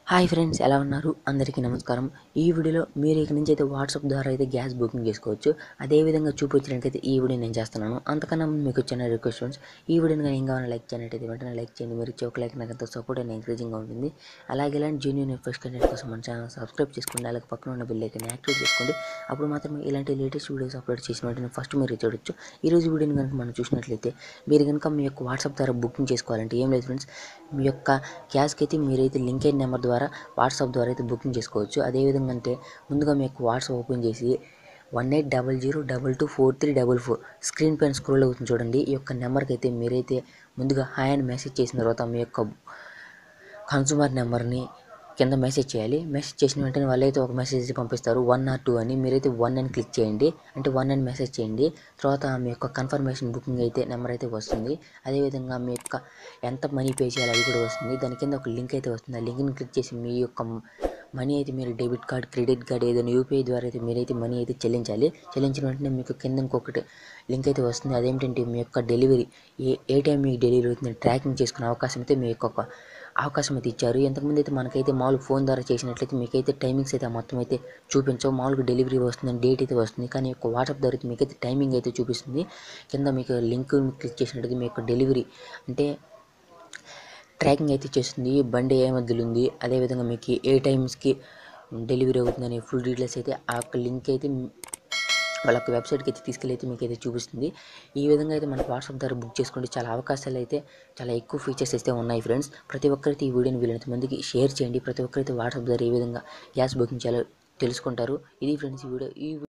hi friends ఎలా ఉన్నారు అందరికీ నమస్కారం ఈ వీడియోలో మీరు ఇక నుంచి అయితే వాట్సాప్ ద్వారా అయితే గ్యాస్ బుకింగ్ చేసుకోవచ్చు అదేవిధంగా చూపించడానికైతే ఈ వీడియో నేను చేస్తున్నాను అంతకన్నా ముందు మీకు చిన్న రిక్వెస్ట్ ఫ్రెండ్స్ ఈ వీడియోని కానీ ఇంకా లైక్ చేయనట్టయితే వెంటనే లైక్ చేయండి మీరు ఇచ్చే ఒక లైక్ నాకు ఎంతో సపోర్ట్ అండ్ ఎంకరేజింగ్గా ఉంటుంది అలాగే ఇలాంటి జూనియర్ ఫస్ట్ కంటెంట్ కోసం మన ఛానల్ సబ్స్క్రైబ్ చేసుకోండి అలాగే పక్కన ఉన్న బిల్ ఐకన్ యాక్టివేట్ చేసుకోండి అప్పుడు మాత్రమే ఇలాంటి లేటెస్ట్ వీడియోస్ అప్లోడ్ చేసిన వెంటనే ఫస్ట్ మీరు చూడొచ్చు ఈ రోజు వీడియోని కనుక మనం చూసినట్లయితే మీరు కనుక మీ యొక్క వాట్సాప్ ద్వారా బుకింగ్ చేసుకోవాలంటే ఏం లేదు ఫ్రెండ్స్ మీ యొక్క గ్యాస్కి అయితే మీరైతే లింక్ అయిన నెంబర్ ద్వారా వాట్సాప్ ద్వారా అయితే బుకింగ్ చేసుకోవచ్చు అదేవిధంగా అంటే ముందుగా మీ యొక్క వాట్సాప్ ఓపెన్ చేసి one eight double zero double two four three double four screen పైన స్క్రోల్ అవుతుంది చూడండి ఈ యొక్క నెంబర్కి అయితే మీరైతే ముందుగా హాయ్ అని మెసేజ్ చేసిన తర్వాత మీ యొక్క కన్సూమర్ నెంబర్ని కింద మెసేజ్ చేయాలి మెసేజ్ చేసిన వెంటనే వాళ్ళైతే ఒక మెసేజ్ పంపిస్తారు వన్ ఆర్ టూ అని మీరైతే వన్ అని క్లిక్ చేయండి అంటే వన్ అని మెసేజ్ చేయండి తర్వాత మీ యొక్క కన్ఫర్మేషన్ బుకింగ్ అయితే నెంబర్ అయితే వస్తుంది అదేవిధంగా మీ యొక్క ఎంత మనీ పే చేయాలి అది కూడా వస్తుంది దాని కింద ఒక లింక్ అయితే వస్తుంది ఆ లింక్ని క్లిక్ చేసి మీ యొక్క మనీ అయితే మీరు డెబిట్ కార్డ్ క్రెడిట్ కార్డ్ ఏదైనా యూపీఐ ద్వారా అయితే మీరైతే మనీ అయితే చెల్లించాలి చెల్లించిన వెంటనే మీకు కింద ఇంకొకటి లింక్ అయితే వస్తుంది అదేంటంటే మీ యొక్క డెలివరీ ఏ ఏ టైం మీకు డెలివరీ అవుతుంది ట్రాకింగ్ చేసుకునే అవకాశం అయితే మీ యొక్క అవకాశం అయితే ఇచ్చారు ఇంతకుముందు అయితే మనకైతే మామూలు ఫోన్ ద్వారా చేసినట్లయితే మీకైతే టైమింగ్స్ అయితే మొత్తం అయితే చూపించవు మామూలుగా డెలివరీ వస్తుందని డేట్ అయితే వస్తుంది కానీ యొక్క వాట్సాప్ ద్వారా అయితే మీకైతే టైమింగ్ అయితే చూపిస్తుంది కింద మీకు లింక్ క్లిక్ చేసినట్లయితే మీ యొక్క డెలివరీ అంటే ట్రాకింగ్ అయితే చేస్తుంది బండి ఏ మధ్యలో ఉంది అదేవిధంగా మీకు ఏ టైమ్స్కి డెలివరీ అవుతుందని ఫుల్ డీటెయిల్స్ అయితే ఆ యొక్క లింక్ అయితే వాళ్ళ యొక్క వెబ్సైట్కి అయితే తీసుకెళ్ళి అయితే మీకు అయితే చూపిస్తుంది ఈ విధంగా అయితే మనకి వాట్సాప్ ద్వారా బుక్ చేసుకుంటే చాలా అవకాశాలు అయితే చాలా ఎక్కువ ఫీచర్స్ అయితే ఉన్నాయి ఫ్రెండ్స్ ప్రతి ఒక్కరైతే ఈ వీడియోని వీలైనంత మందికి షేర్ చేయండి ప్రతి ఒక్కరైతే వాట్సాప్ ద్వారా ఏ విధంగా గ్యాస్ బుకింగ్ చేయాలో తెలుసుకుంటారు ఇది ఫ్రెండ్స్ ఈ వీడియో ఈ